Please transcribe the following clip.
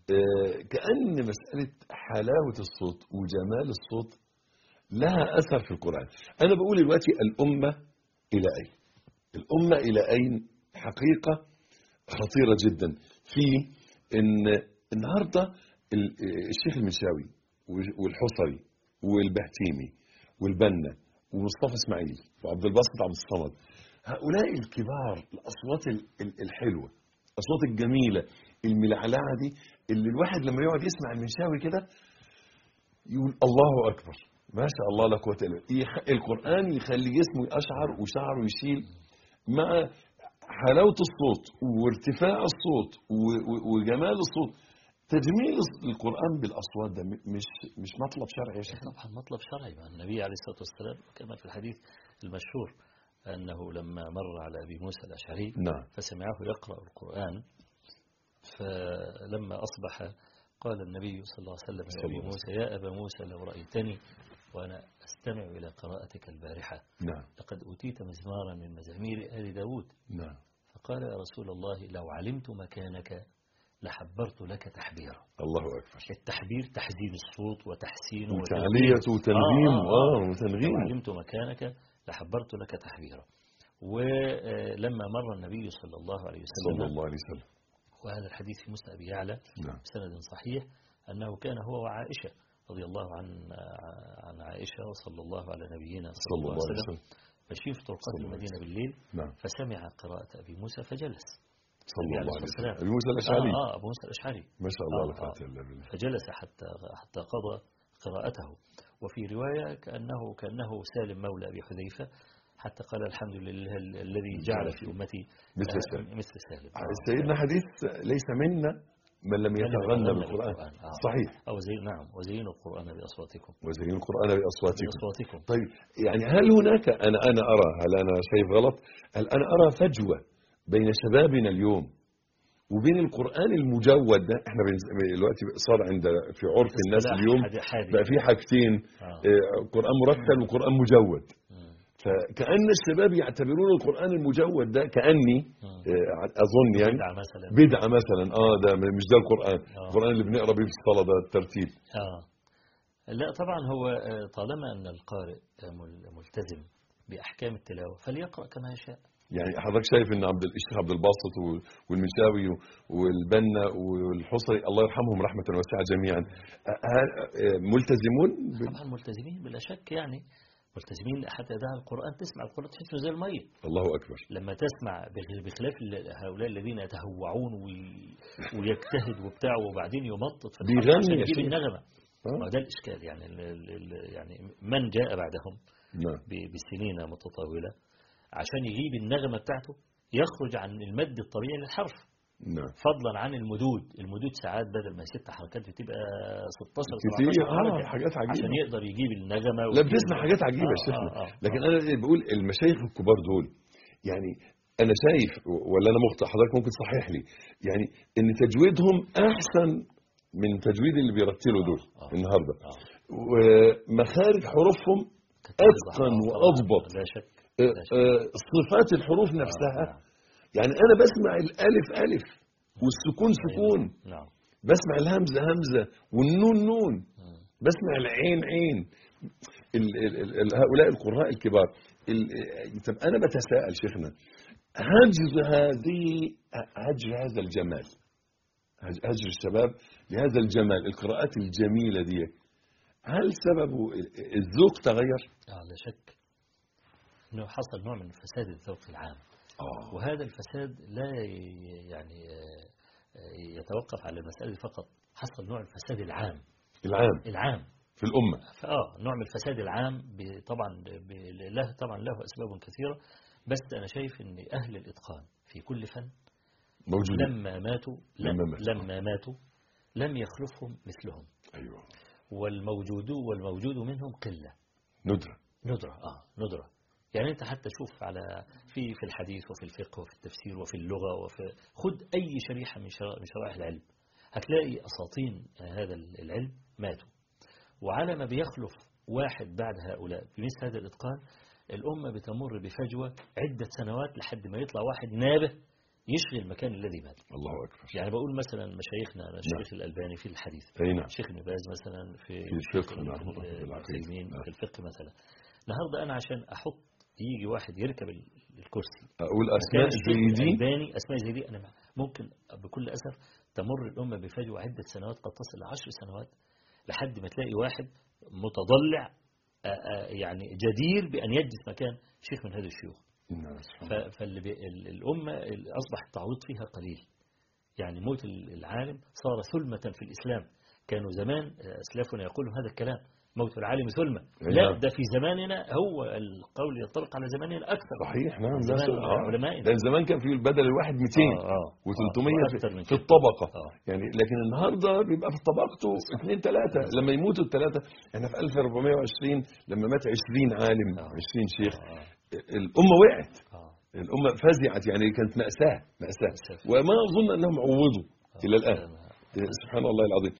آه، كأن مسألة حلاوة الصوت وجمال الصوت لها أثر في القرآن أنا بقول دلوقتي الأمة إلى أين الأمة إلى أين حقيقة خطيرة جدا في إن النهاردة ال- الشيخ المنشاوي والحصري والبهتيمي والبنا ومصطفى اسماعيل وعبد الباسط عبد الصمد هؤلاء الكبار الأصوات ال- ال- الحلوة الأصوات الجميلة الملعلعة دي اللي الواحد لما يقعد يسمع المنشاوي كده يقول الله أكبر ما شاء الله لا قوة إلا بالله. يخ- القرآن يخلي جسمه يقشعر وشعره يشيل مع حلاوة الصوت وارتفاع الصوت و- و- وجمال الصوت تجميل الص- القرآن بالأصوات ده م- مش مش مطلب شرعي يا شيخ طبعا مطلب شرعي مع النبي عليه الصلاة والسلام كما في الحديث المشهور أنه لما مر على أبي موسى الأشعري نعم فسمعه يقرأ القرآن فلما أصبح قال النبي صلى الله عليه وسلم صلى يا أبي الله عليه موسى يا أبا موسى لو رأيتني وأنا أستمع إلى قراءتك البارحة نعم لقد أوتيت مزمارا من مزامير آل داود نعم فقال يا رسول الله لو علمت مكانك لحبرت لك تحبيرا الله أكبر التحبير تحزين الصوت وتحسينه وتعلية وتنغيم آه، آه، آه لو وتنغيم علمت مكانك لحبرت لك تحبيرا ولما مر النبي صلى الله عليه صلى وسلم الله عليه وسلم وهذا الحديث في مسند أبي يعلى نعم بسند صحيح أنه كان هو وعائشة رضي الله عن عن عائشة وصلى الله على نبينا صلى الله عليه وسلم ماشيين في طرقات صلى الله عليه المدينة بالليل نعم فسمع قراءة أبي موسى فجلس صلى النبي الله عليه عليه الصلاة وسلم أبي موسى الأشعري آه, آه أبو موسى الأشعري ما شاء الله لا آه، قوة آه. إلا بالله فجلس حتى حتى قضى قراءته وفي رواية كأنه كأنه سالم مولى أبي حذيفة حتى قال الحمد لله ال- الذي جعل في أمتي مثل آه، سالم. مثل سالم سيدنا حديث ليس منا من لم يتغنى بالقرآن آه. صحيح أو زي نعم وزينوا القرآن بأصواتكم وزين القرآن بأصواتكم بأصواتكم طيب يعني هل هناك أنا أنا أرى هل أنا شايف غلط هل أنا أرى فجوة بين شبابنا اليوم وبين القرآن المجود ده احنا بنز- دلوقتي صار عند في عرف الناس اصطلاح اليوم حاد- حادي. بقى في حاجتين آه. آه، قرآن مرتل وقرآن مجود مم. فكأن الشباب يعتبرون القرآن المجود ده كأني مم. آه، أظن يعني بدعة مثلا بدعة مثلا اه ده مش ده القرآن آه. القرآن اللي بنقرا بيه في الصلاة ده الترتيب آه. لا طبعا هو آه، طالما أن القارئ آه، مل- ملتزم بأحكام التلاوة فليقرأ كما يشاء يعني حضرتك شايف ان عبد الشيخ عبد الباسط و- والمنشاوي والبنا والحصري الله يرحمهم رحمة واسعة جميعا آه، آه، ملتزمون ب- طبعا ملتزمين بلا شك يعني ملتزمين حتى ده القرآن تسمع القرآن تحسه زي المية الله أكبر لما تسمع بخ- بخلاف ال- هؤلاء الذين يتهوعون وي- ويجتهد وبتاع وبعدين يمطط في الحرف بيغني عشان يا يجيب شيخ. النغمة آه. ما ده الإشكال يعني ال- ال- ال- يعني من جاء بعدهم نعم ب- بسنين متطاولة عشان يجيب النغمة بتاعته يخرج عن المد الطبيعي للحرف نعم فضلا عن المدود المدود ساعات بدل ما ست حركات بتبقى 16 كتير 17 اه حركة حاجات عشان عجيبة يقدر يجيب النغمة لا ويجيب- بتسمع حاجات عجيبة يا آه، شيخنا آه، آه، لكن آه. انا اللي بقول المشايخ الكبار دول يعني انا شايف ولا انا مخطئ حضرتك ممكن تصحح لي يعني ان تجويدهم احسن من تجويد اللي بيرتلوا دول آه. النهارده آه. ومخارج حروفهم أتقن آه، وأضبط. لا شك آه، لا شك. آه، صفات الحروف نفسها نعم. يعني انا بسمع الالف الف والسكون سكون نعم بسمع الهمزه همزه والنون نون مم. بسمع العين عين ال ال ال ال هؤلاء القراء الكبار ال طب انا بتساءل شيخنا هجر هذه هجر هذا الجمال هج- هجر الشباب لهذا الجمال القراءات الجميله دي هل سببه الذوق تغير؟ آه لا شك انه حصل نوع من فساد الذوق العام اه وهذا الفساد لا ي- يعني آه، آه، يتوقف على المسألة فقط حصل نوع الفساد العام العام العام في الامه فآه نوع من الفساد العام ب- طبعا ب- له طبعا له أسباب كثيرة بس أنا شايف أن أهل الإتقان في كل فن موجودين لما ماتوا لما لما, ماتوا. لما ماتوا لم يخلفهم مثلهم ايوه والموجود والموجود منهم قلة ندره ندرة اه ندرة يعني انت حتى شوف على في في الحديث وفي الفقه وفي التفسير وفي اللغة وفي خد اي شريحة من شرا- من شرائح العلم هتلاقي اساطين هذا العلم ماتوا وعلى ما بيخلف واحد بعد هؤلاء بمثل هذا الاتقان الامة بتمر بفجوة عدة سنوات لحد ما يطلع واحد نابه يشغل المكان الذي مات الله اكبر يعني بقول مثلا مشايخنا الشيخ الألباني في الحديث اي نعم الشيخ ابن باز مثلا في في الفقه، نعم، في في العقيدة. العثيمين نعم. في الفقه مثلا النهارده انا عشان احط يجي واحد يركب ال- الكرسي اقول كان اسماء الشيخ زي دي الألباني اسماء زي دي انا مع- ممكن بكل اسف تمر الامه بفجوه عده سنوات قد تصل لعشر سنوات لحد ما تلاقي واحد متضلع آه، آه، يعني جدير بان يجلس مكان شيخ من هذه الشيوخ نعم سبحان الله. فالأمة أصبح التعويض فيها قليل يعني موت العالم صار ثلمة في الإسلام كانوا زمان آه، أسلافنا يقولوا هذا الكلام موت العالم ثلمة أي لا نعم. ده في زماننا هو القول ينطبق على زماننا أكثر صحيح نعم زمان لا سؤال. آه. علمائنا. لان زمان كان في البدل الواحد 200 آه، آه. و300 وأكثر في, من في كده. الطبقة آه. يعني لكن النهارده بيبقى في طبقته اثنين ثلاثة لما يموتوا الثلاثة احنا في 1420 لما مات 20 عالم آه. 20 شيخ آه. الأمة وقعت آه. الأمة فزعت يعني كانت مأساة مأساة مأساة. وما أظن أنهم عوضوا إلى الآن آه. سبحان الله العظيم